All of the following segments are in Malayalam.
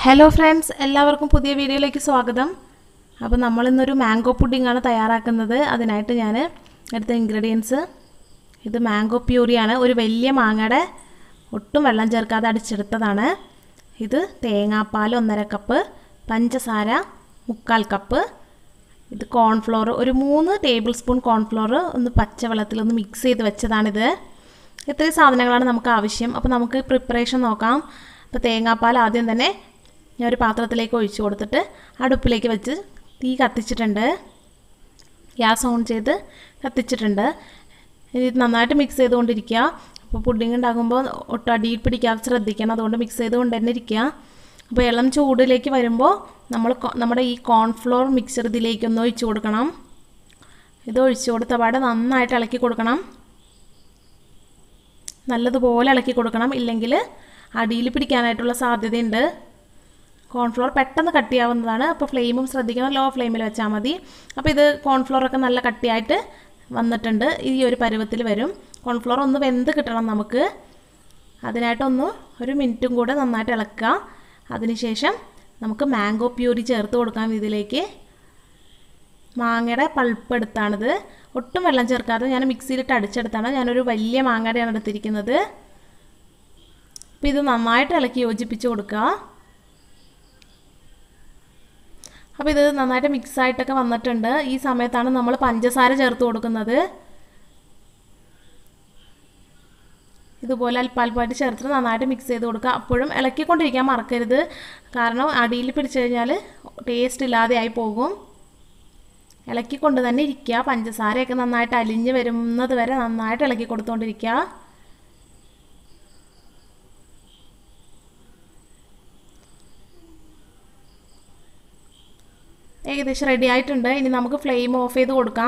ഹലോ ഫ്രണ്ട്സ് എല്ലാവർക്കും പുതിയ വീഡിയോയിലേക്ക് സ്വാഗതം അപ്പോൾ നമ്മളിന്നൊരു മാംഗോ പുഡിംഗാണ് തയ്യാറാക്കുന്നത് അതിനായിട്ട് ഞാൻ എടുത്ത ഇൻഗ്രീഡിയൻസ് ഇത് മാംഗോ പ്യൂരിയാണ് ഒരു വലിയ മാങ്ങയുടെ ഒട്ടും വെള്ളം ചേർക്കാതെ അടിച്ചെടുത്തതാണ് ഇത് തേങ്ങാപ്പാൽ ഒന്നര കപ്പ് പഞ്ചസാര മുക്കാൽ കപ്പ് ഇത് കോൺഫ്ലോർ ഒരു മൂന്ന് ടേബിൾ സ്പൂൺ കോൺഫ്ലോർ ഒന്ന് പച്ചവെള്ളത്തിൽ ഒന്ന് മിക്സ് ചെയ്ത് വെച്ചതാണിത് ഇത്രയും സാധനങ്ങളാണ് നമുക്ക് ആവശ്യം അപ്പോൾ നമുക്ക് പ്രിപ്പറേഷൻ നോക്കാം അപ്പോൾ തേങ്ങാപ്പാൽ ആദ്യം തന്നെ ഞാൻ ഒരു പാത്രത്തിലേക്ക് ഒഴിച്ചു കൊടുത്തിട്ട് അടുപ്പിലേക്ക് വെച്ച് തീ കത്തിച്ചിട്ടുണ്ട് ഗ്യാസ് ഓൺ ചെയ്ത് കത്തിച്ചിട്ടുണ്ട് ഇനി ഇത് നന്നായിട്ട് മിക്സ് ചെയ്തുകൊണ്ടിരിക്കുക അപ്പോൾ പുഡിംഗ് ഉണ്ടാകുമ്പോൾ ഒട്ടും അടിയിൽ പിടിക്കാതെ ശ്രദ്ധിക്കണം അതുകൊണ്ട് മിക്സ് ചെയ്തുകൊണ്ട് തന്നെ ഇരിക്കുക അപ്പോൾ ഇളം ചൂടിലേക്ക് വരുമ്പോൾ നമ്മൾ കൊ- നമ്മുടെ ഈ കോൺഫ്ലോർ മിക്സർ ഇതിലേക്കൊന്ന് ഒഴിച്ചു കൊടുക്കണം ഇത് ഒഴിച്ചു കൊടുത്ത പാടെ നന്നായിട്ട് ഇളക്കി കൊടുക്കണം നല്ലതുപോലെ ഇളക്കി കൊടുക്കണം ഇല്ലെങ്കിൽ അടിയിൽ പിടിക്കാനായിട്ടുള്ള സാധ്യതയുണ്ട് കോൺഫ്ലോർ പെട്ടെന്ന് കട്ടിയാവുന്നതാണ് അപ്പോൾ ഫ്ലെയിമും ശ്രദ്ധിക്കണം ലോ ഫ്ലെയിമിൽ വെച്ചാൽ മതി അപ്പോൾ ഇത് കോൺഫ്ലോറൊക്കെ നല്ല കട്ടിയായിട്ട് വന്നിട്ടുണ്ട് ഈ ഒരു പരുവത്തിൽ വരും കോൺഫ്ലോർ ഒന്ന് വെന്ത് കിട്ടണം നമുക്ക് അതിനായിട്ടൊന്ന് ഒരു മിനിറ്റും കൂടെ നന്നായിട്ട് ഇളക്കുക അതിനുശേഷം നമുക്ക് മാംഗോ പ്യൂരി ചേർത്ത് കൊടുക്കാം ഇതിലേക്ക് മാങ്ങയുടെ പൾപ്പ് എടുത്താണിത് ഒട്ടും വെള്ളം ചേർക്കാതെ ഞാൻ മിക്സിയിലിട്ട് അടിച്ചെടുത്താണ് ഞാനൊരു വലിയ മാങ്ങയുടെയാണ് എടുത്തിരിക്കുന്നത് അപ്പോൾ ഇത് നന്നായിട്ട് ഇളക്കി യോജിപ്പിച്ച് കൊടുക്കുക അപ്പോൾ ഇത് നന്നായിട്ട് മിക്സ് ആയിട്ടൊക്കെ വന്നിട്ടുണ്ട് ഈ സമയത്താണ് നമ്മൾ പഞ്ചസാര ചേർത്ത് കൊടുക്കുന്നത് ഇതുപോലെ അല്പാൽപ്പായിട്ട് ചേർത്തിട്ട് നന്നായിട്ട് മിക്സ് ചെയ്ത് കൊടുക്കുക അപ്പോഴും ഇളക്കിക്കൊണ്ടിരിക്കാൻ മറക്കരുത് കാരണം അടിയിൽ പിടിച്ചു കഴിഞ്ഞാൽ ടേസ്റ്റ് ഇല്ലാതെ ആയി പോകും ഇളക്കിക്കൊണ്ട് തന്നെ ഇരിക്കുക പഞ്ചസാരയൊക്കെ നന്നായിട്ട് അലിഞ്ഞ് വരുന്നത് വരെ നന്നായിട്ട് ഇളക്കി കൊടുത്തുകൊണ്ടിരിക്കുക ഏകദേശം റെഡി ആയിട്ടുണ്ട് ഇനി നമുക്ക് ഫ്ലെയിം ഓഫ് ചെയ്ത് കൊടുക്കാം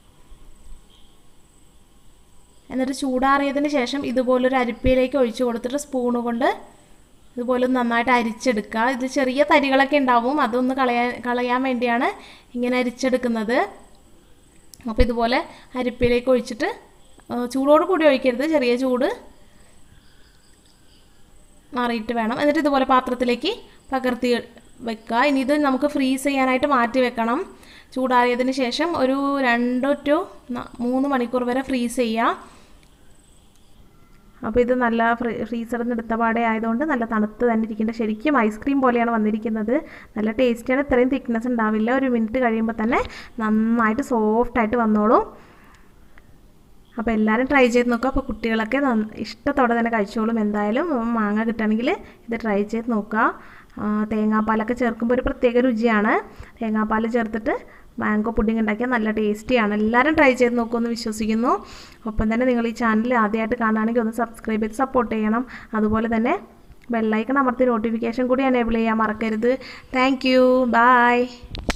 എന്നിട്ട് ചൂടാറിയതിന് ശേഷം ഇതുപോലൊരു അരിപ്പയിലേക്ക് ഒഴിച്ചു കൊടുത്തിട്ട് സ്പൂണ് കൊണ്ട് ഇതുപോലെ ഒന്ന് നന്നായിട്ട് അരിച്ചെടുക്കുക ഇത് ചെറിയ തരികളൊക്കെ ഉണ്ടാവും അതൊന്ന് കളയാൻ കളയാൻ വേണ്ടിയാണ് ഇങ്ങനെ അരിച്ചെടുക്കുന്നത് അപ്പോൾ ഇതുപോലെ അരിപ്പയിലേക്ക് ഒഴിച്ചിട്ട് ആ, ചൂടോട് കൂടി ഒഴിക്കരുത് ചെറിയ ചൂട് മാറിയിട്ട് വേണം എന്നിട്ട് ഇതുപോലെ പാത്രത്തിലേക്ക് പകർത്തി വെക്കുക ഇനി ഇത് നമുക്ക് ഫ്രീസ് ചെയ്യാനായിട്ട് മാറ്റി വെക്കണം ചൂടാറിയതിന് ശേഷം ഒരു രണ്ട് ടു ന- മൂന്ന് മണിക്കൂർ വരെ ഫ്രീസ് ചെയ്യുക അപ്പോൾ ഇത് നല്ല ഫ്രീ ഫ്രീസറിൽ നിന്ന് എടുത്ത പാടെ ആയതുകൊണ്ട് നല്ല തണുത്ത് തന്നെ ഇരിക്കേണ്ട ശരിക്കും ഐസ്ക്രീം പോലെയാണ് വന്നിരിക്കുന്നത് നല്ല ടേസ്റ്റിയാണ് ഇത്രയും തിക്നെസ് ഉണ്ടാവില്ല ഒരു മിനിറ്റ് കഴിയുമ്പോൾ തന്നെ നന്നായിട്ട് സോഫ്റ്റായിട്ട് വന്നോളും അപ്പോൾ എല്ലാവരും ട്രൈ ചെയ്ത് നോക്കുക അപ്പോൾ കുട്ടികളൊക്കെ നന്ന- ഇഷ്ടത്തോടെ തന്നെ കഴിച്ചോളും എന്തായാലും ഉം, മാങ്ങ കിട്ടുകയാണെങ്കിൽ ഇത് ട്രൈ ചെയ്ത് നോക്കുക ആ, തേങ്ങാപ്പാലൊക്കെ ചേർക്കുമ്പോൾ ഒരു പ്രത്യേക രുചിയാണ് തേങ്ങാപ്പാൽ ചേർത്തിട്ട് മാംഗോ പുഡിംഗ് ഉണ്ടാക്കിയാൽ നല്ല ടേസ്റ്റിയാണ് എല്ലാവരും ട്രൈ ചെയ്ത് നോക്കുമെന്ന് വിശ്വസിക്കുന്നു ഒപ്പം തന്നെ നിങ്ങൾ ഈ ചാനൽ ആദ്യമായിട്ട് കാണുകയാണെങ്കിൽ ഒന്ന് സബ്സ്ക്രൈബ് ചെയ്ത് സപ്പോർട്ട് ചെയ്യണം അതുപോലെ തന്നെ ബെല്ലൈക്കൺ അമർത്തി നോട്ടിഫിക്കേഷൻ കൂടി എനേബിൾ ചെയ്യാൻ മറക്കരുത് താങ്ക് യു ബൈ